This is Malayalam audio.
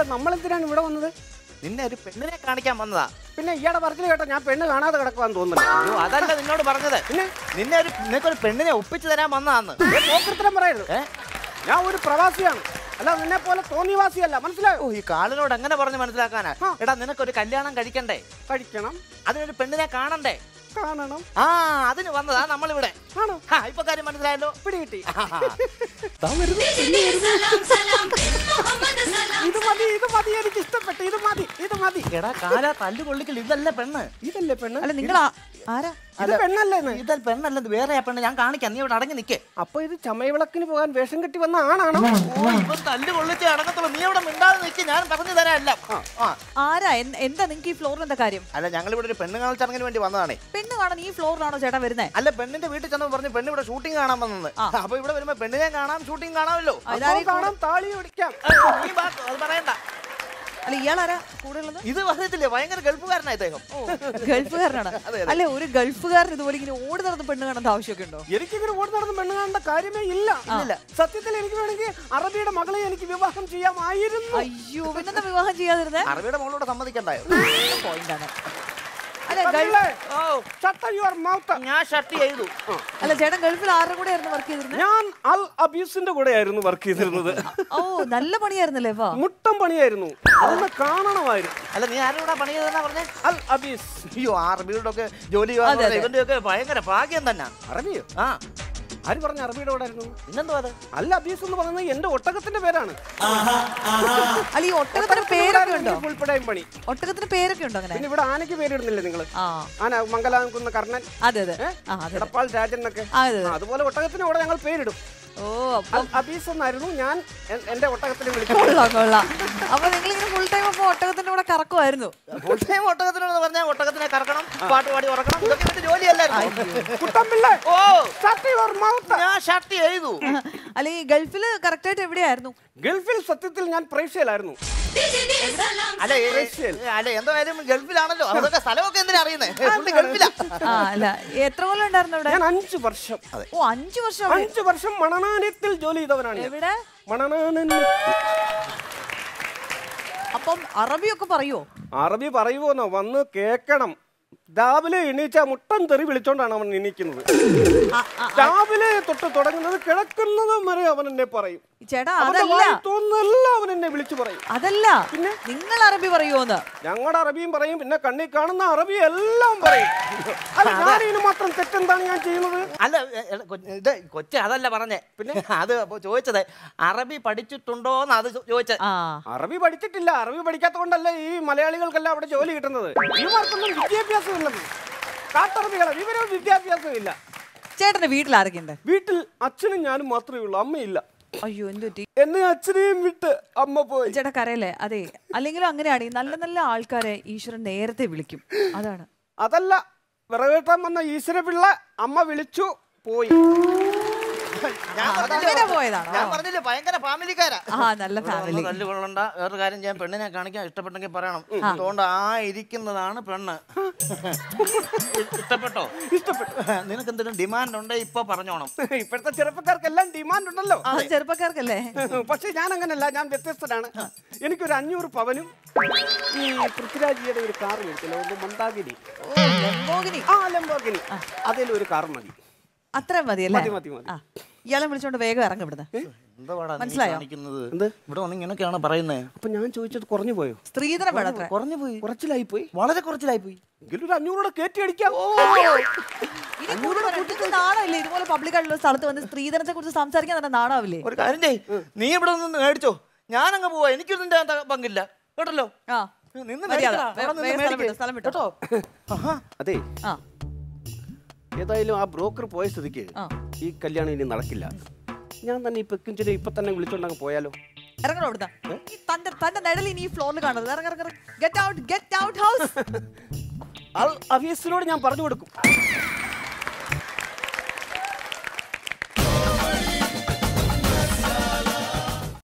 നമ്മളെന്തിനാണ് ഇവിടെ വന്നത് നിന്നെ ഒരു പെണ്ണിനെ കാണിക്കാൻ വന്നതാ പിന്നെ ഇയാടെ പറച്ചിൽ കേട്ടോ ഞാൻ പെണ്ണ് കാണാതെ കിടക്കുവാന്ന് തോന്നുന്നു അയ്യോ അതല്ല നിന്നോട് പറഞ്ഞത് പിന്നെ നിന്നെ ഒരു നിനക്കൊരു പെണ്ണിനെ ഒപ്പിച്ചു തരാൻ വന്നതാന്ന് ഏ, പോക്കൃത്തരം പറയരുത് ഏ? ഞാൻ ഒരു പ്രവാസിയാണ് അല്ല നിന്നെ പോലെ തോന്നിവാസിയല്ല മനസ്സിലായോ ഓ ഈ കാലിനോട് എങ്ങനെ പറഞ്ഞ് മനസ്സിലാക്കാനാ ആ. എടാ നിനക്കൊരു കല്യാണം കഴിക്കണ്ടേ കഴിക്കണം അതിനൊരു പെണ്ണിനെ കാണണ്ടേ കാണണം ആ അതിന് വന്നതാ നമ്മളിവിടെ ആണോ ആ, ഇപ്പൊ കാര്യം മനസ്സിലായല്ലോ പിടികിട്ടി ആ. ദാ വരുന്നു, പെണ്ണ് വരുന്നു. ഇത് മതി ഇത് മതി എനിക്ക് ഇഷ്ടപ്പെട്ടു ഇത് മതി ഇത് മതി എടാ കാല തല്ലു കൊള്ളിക്കൽ ഇതല്ല പെണ്ണ് ഇതല്ലേ പെണ്ണ് അല്ല നിങ്ങൾ ആരാ ഇത് പെണ്ണല്ലേ ഇത്? ഇതല്ല പെണ്ണല്ലെന്ന് വേറെ പെണ്ണ് ഞാൻ കാണിക്കാം നീ ഇവിടെ അടങ്ങി നിക്കേ അപ്പൊ ഇത് ചമയവിളക്കിന് പോകാൻ വേഷം കെട്ടി വന്ന ആണാണോ ഓ ഇപ്പൊ തല്ലു കൊള്ളിച്ച് അടങ്ങത്തുള്ളൂ നീ ഇവിടെ മിണ്ടാതെ നിൽക്ക് ഞാൻ പറഞ്ഞു തരാം എല്ലാം ആ ആരാ എൻ- എന്താ നിങ്ങൾക്ക് ഈ ഫ്ലോറിൽ എന്താ കാര്യം അല്ല ഞങ്ങൾ ഇവിടെ ഒരു പെണ്ണ് കാണൽ ചടങ്ങിന് വേണ്ടി വന്നതാണേ പെണ്ണ് കാണാൻ ഈ ഫ്ലോറിലാണോ ചേട്ടാ വരുന്നേ അല്ല പെണ്ണിന്റെ വീട്ടിൽ ചെന്ന് പറഞ്ഞു പെണ്ണ് ഇവിടെ ഷൂട്ടിംഗ് കാണാൻ വന്നത് അപ്പൊ ഇവിടെ വരുമ്പോ പെണ്ണിനെ കാണാം ഷൂട്ടിംഗ് കാണാമല്ലോ അപ്പൊ കാണാം താളി ഓടിക്കാം ഏ, നീ വാ, അത് പറയണ്ട അല്ല ഇയാളാരാ കൂടെ ഉള്ളത് ഇത് പറഞ്ഞില്ലേ ഭയങ്കര ഗൾഫുകാരനാ ഇദ്ദേഹം ഓ ഗൾഫുകാരനാണ് അല്ലെ ഒരു ഗൾഫുകാരൻ ഇതുപോലെ ഇങ്ങനെ ഓടി നടന്ന് പെണ്ണ് കാണേണ്ട ആവശ്യമൊക്കെ ഉണ്ടോ എനിക്കിങ്ങനെ ഓടി നടന്ന് പെണ്ണ് കാണേണ്ട കാര്യമേ ഇല്ല ഇല്ല സത്യത്തിൽ എനിക്ക് വേണമെങ്കിൽ അറബിയുടെ മകളെ എനിക്ക് വിവാഹം ചെയ്യാമായിരുന്നു അയ്യോ പിന്നെന്താ വിവാഹം ചെയ്യാതിരുന്നേ അറബിയുടെ മോളോട് സമ്മതിക്കണ്ടായോ പോയിന്റാണ് അല്ല ഗൾഫ് കണ്ടില്ലേ? Oh Shut your mouth. ഞാൻ ഷർട്ട് ചെയ്തു അല്ല ചേട്ടൻ ഗൾഫിൽ ആരുടെ കൂടെ ആയിരുന്നു വർക്ക് ചെയ്തിരുന്നത് ഞാൻ അൽ അബീസിന്റെ കൂടെയായിരുന്നു വർക്ക് ചെയ്തിരുന്നത് ഓ നല്ല പണിയായിരുന്നല്ലേ വാ മുട്ടം പണിയായിരുന്നു അതൊന്ന് കാണണമായിരുന്നു അല്ല നീ ആരുടെ കൂടെ പണി ചെയ്തെന്നാ പറഞ്ഞേ അൽ അബീസ് അയ്യോ ആ അറബിയുടെ ഒക്കെ ജോലി അതെ, അതെ. ഇവന്റെ ഒക്കെ ഭയങ്കര ഭാഗ്യം തന്നെ അറബിയോ ആ ആര് പറഞ്ഞ അറബിയുടെ കൂടെ ആയിരുന്നു പിന്നെന്തോ അത് അൽ അബീസ് എന്ന് പറയുന്നത് എന്റെ ഒട്ടകത്തിന്റെ പേരാണ് അല്ല ഈ ഒട്ടകത്തിന് പേരൊക്കെ ഉണ്ടോ ഫുൾ പടയും പണി ഒട്ടകത്തിന് പേരൊക്കെ ഉണ്ടോ അങ്ങനെ പിന്നെ ഇവിടെ ആനയ്ക്ക് പേരിടുന്നില്ലേ നിങ്ങൾ ആ ആന മംഗലാകുന്ന കർണൻ അതെ അതെ ഏ? ആ അതെ എടപ്പാൾ രാജൻ എന്നൊക്കെ ആ, അതെ ആ, അതുപോലെ ഒട്ടകത്തിന് കൂടെ ഞങ്ങൾ പേരിടും ഓ അപ്പൊ അൽ അബീസ് എന്നായിരുന്നു ഞാൻ എ- എന്റെ ഒട്ടകത്തിനെ വിളിച്ചു കൊള്ളാം കൊള്ളാം അപ്പൊ നിങ്ങൾ ഇങ്ങനെ ഫുൾ ടൈം അപ്പൊ ഒട്ടകത്തിന്റെ കൂടെ കറക്കുമായിരുന്നു ഫുൾ ടൈം ഒട്ടകത്തിനെന്ന് പറഞ്ഞാൽ ഒട്ടകത്തിനെ കറക്കണം പാട്ട് പാടി ഉറക്കണം ഇതൊക്കെ ഇവന്റെ ജോലിയല്ലായിരുന്നു Kuttampilla oh Shut your mouth. ഞാൻ ഷർട്ട് ചെയ്തു അല്ല ഈ ഗൾഫില് കറക്റ്റ് ആയിട്ട് എവിടെയായിരുന്നു ഗൾഫിൽ സത്യത്തിൽ ഞാൻ പ്രേക്ഷയിലായിരുന്നു അല്ല ഏ, ഏ, അല്ല എന്തായാലും ഗൾഫിലാണല്ലോ അതൊക്കെ സ്ഥലമൊക്കെ എന്തിനാ അറിയുന്നേ പുള്ളി ഗൾഫിലാ ആ അല്ല എത്ര കൊല്ലം ഉണ്ടായിരുന്നു അവിടെ ഞാൻ അഞ്ചു വർഷം ഓ അഞ്ചു വർഷം അവിടെ. അഞ്ചു വർഷം മണനാനത്തിൽ ജോലി ചെയ്തവനാണ് ഞാൻ. എവിടെ മണനാനൻ അപ്പം അറബിയൊക്കെ പറയോ അറബി പറയുമോന്നോ വന്ന് കേക്കണം രാവിലെ എണീച്ച മുട്ടൻ തെറി വിളിച്ചോണ്ടാണ് അവൻ എണീക്കുന്നത് രാവിലെ തൊട്ട് തുടങ്ങുന്നത് കിടക്കുന്നത് വരെ അവൻ എന്നെ പറയും ചേട്ടാ അവന്റെ അതല്ല വായിൽ തോന്നുന്നതെല്ലാം അവൻ എന്നെ വിളിച്ചു പറയും അതല്ല നിങ്ങൾ അറബി പറയുമോന്ന് ഞങ്ങളുടെ അറബിയും പറയും പിന്നെ കണ്ണി കാണുന്ന അറബി എല്ലാം പറയും അല്ല ഞാൻ ഇതിന് മാത്രം തെറ്റെന്താണ് ഞാൻ ചെയ്യുന്നത് അല്ല ഏ, ഏ, കൊ- ഇത് കൊച്ചു അതല്ല പറഞ്ഞേ പിന്നെ അത് അപ്പൊ ചോദിച്ചത് അറബി പഠിച്ചിട്ടുണ്ടോന്ന് അത് ചോ- ചോദിച്ചത് ആ അറബി പഠിച്ചിട്ടില്ല അറബി പഠിക്കാത്ത കൊണ്ടല്ല ഈ മലയാളികൾക്കെല്ലാം അവിടെ ജോലി കിട്ടുന്നത് ഇവർക്കൊന്നും വിദ്യാഭ്യാസം ഇല്ലെന്ന് കാട്ടറബികളെ വിവരവും വിദ്യാഭ്യാസവും ഇല്ല ചേട്ടന്റെ വീട്ടിൽ ആരൊക്കെ ഉണ്ട് വീട്ടിൽ അച്ഛനും ഞാനും മാത്രമേ ഉള്ളൂ അമ്മയില്ല അയ്യോ എന്ത് പറ്റി എന്നെ അച്ഛനെയും വിട്ട് അമ്മ പോയി ചേട്ടാ കരയല്ലേ അതെ അല്ലെങ്കിലും അങ്ങനെയാണ് ഈ നല്ല നല്ല ആൾക്കാരെ ഈശ്വരൻ നേരത്തെ വിളിക്കും അതാണ് അതല്ല വിറകേട്ടാൻ വന്ന ഈശ്വര പിള്ള അമ്മ വിളിച്ചു പോയി ഞാൻ അങ്ങനെ പോയതാണോ ഞാൻ പറഞ്ഞില്ലേ ഭയങ്കര ഫാമിലിക്കാരാ ആ നല്ല ഫാമിലി തല്ല് കൊള്ളണ്ട വേറൊരു കാര്യം ഞാൻ പെണ്ണിനെ കാണിക്കാൻ ഇഷ്ടപ്പെട്ടെങ്കിൽ പറയണം അതുകൊണ്ട് ആ ഇരിക്കുന്നതാണ് പെണ്ണ് ഇഷ്ടപ്പെട്ടോ ഇഷ്ടപ്പെട്ടു നിനക്ക് എന്തെങ്കിലും ഡിമാൻഡ് ഉണ്ടേ ഇപ്പൊ പറഞ്ഞോണം ഇപ്പോഴത്തെ ചെറുപ്പക്കാർക്കെല്ലാം ഡിമാൻഡ് ഉണ്ടല്ലോ ആ ചെറുപ്പക്കാർക്കല്ലേ പക്ഷെ ഞാൻ അങ്ങനല്ല ഞാൻ വ്യത്യസ്തനാണ് എനിക്കൊരു അഞ്ഞൂറ് പവനും ഈ പൃഥ്വിരാജിയുടെ ഒരു കാർ മേടിച്ചല്ലോ ഒന്ന് മന്ദാകിനി ഓ ലംബോഗിനി ആ ലംബോഗിനി അതിലൊരു കാർ മതി അത്ര മതി അല്ലേ മതി, മതി, മതി. ആ ഇയാളെ വിളിച്ചോണ്ട് വേഗം ഇറങ്ങി ഇവിടുന്ന് എന്താ മനസ്സിലായോ? കാണിക്കുന്നത് എന്ത് ഇവിടെ വന്ന് ഇങ്ങനെയൊക്കെയാണ് പറയുന്നത് അപ്പൊ ഞാൻ ചോദിച്ചത് കുറഞ്ഞു പോയോ സ്ത്രീധനം വേണം അത്ര കുറഞ്ഞു പോയി കുറച്ചിലായി പോയി വളരെ കുറച്ചിലായി പോയി എങ്കിലും ഒരു അഞ്ഞൂറോടെ കയറ്റി അടിക്കാം ഇനി കൂടുതൽ നിങ്ങൾക്ക് നാണമില്ലേ ഇതുപോലെ പബ്ലിക് ആയിട്ടുള്ള സ്ഥലത്ത് വന്ന് സ്ത്രീധനത്തെ കുറിച്ച് സംസാരിക്കാൻ തന്നെ നാണാവില്ലേ ഒരു കാര്യം ചെയ് നീ ഇവിടെ നിന്ന് മേടിച്ചോ ഞാനങ്ങ് പോവാ എനിക്കൊന്നും ഇതിന്റെ അകത്ത് പങ്കില്ല കേട്ടല്ലോ ആ നിന്ന് മര്യാദ. മേടിക്കടാ. വേ- അവിടെ നിന്ന് വേഗം സ്ഥലം മേടിക്ക്. വിട്ടോ, സ്ഥലം വിട്ടോ. കേട്ടോ ആഹാ. അതെ ആ ഏതായാലും ആ ബ്രോക്കർ പോയ സ്ഥിതിക്ക് ആ. ഈ കല്യാണം ഇനി നടക്കില്ല ഞാൻ തന്നെ ഈ പെക്കിഞ്ചിനെ ഇപ്പൊ തന്നെ വിളിച്ചോണ്ടങ്ങ് പോയാലോ ഇറങ്ങണോ ഇവിടുന്ന് ഈ തന്റെ തന്റെ നിഴൽ ഇനി ഈ ഫ്ലോറിൽ കാണരുത് ഇറങ്ങ ഇറങ്ങ get out get out house അൽ അഫീസിനോട് ഞാൻ പറഞ്ഞു കൊടുക്കും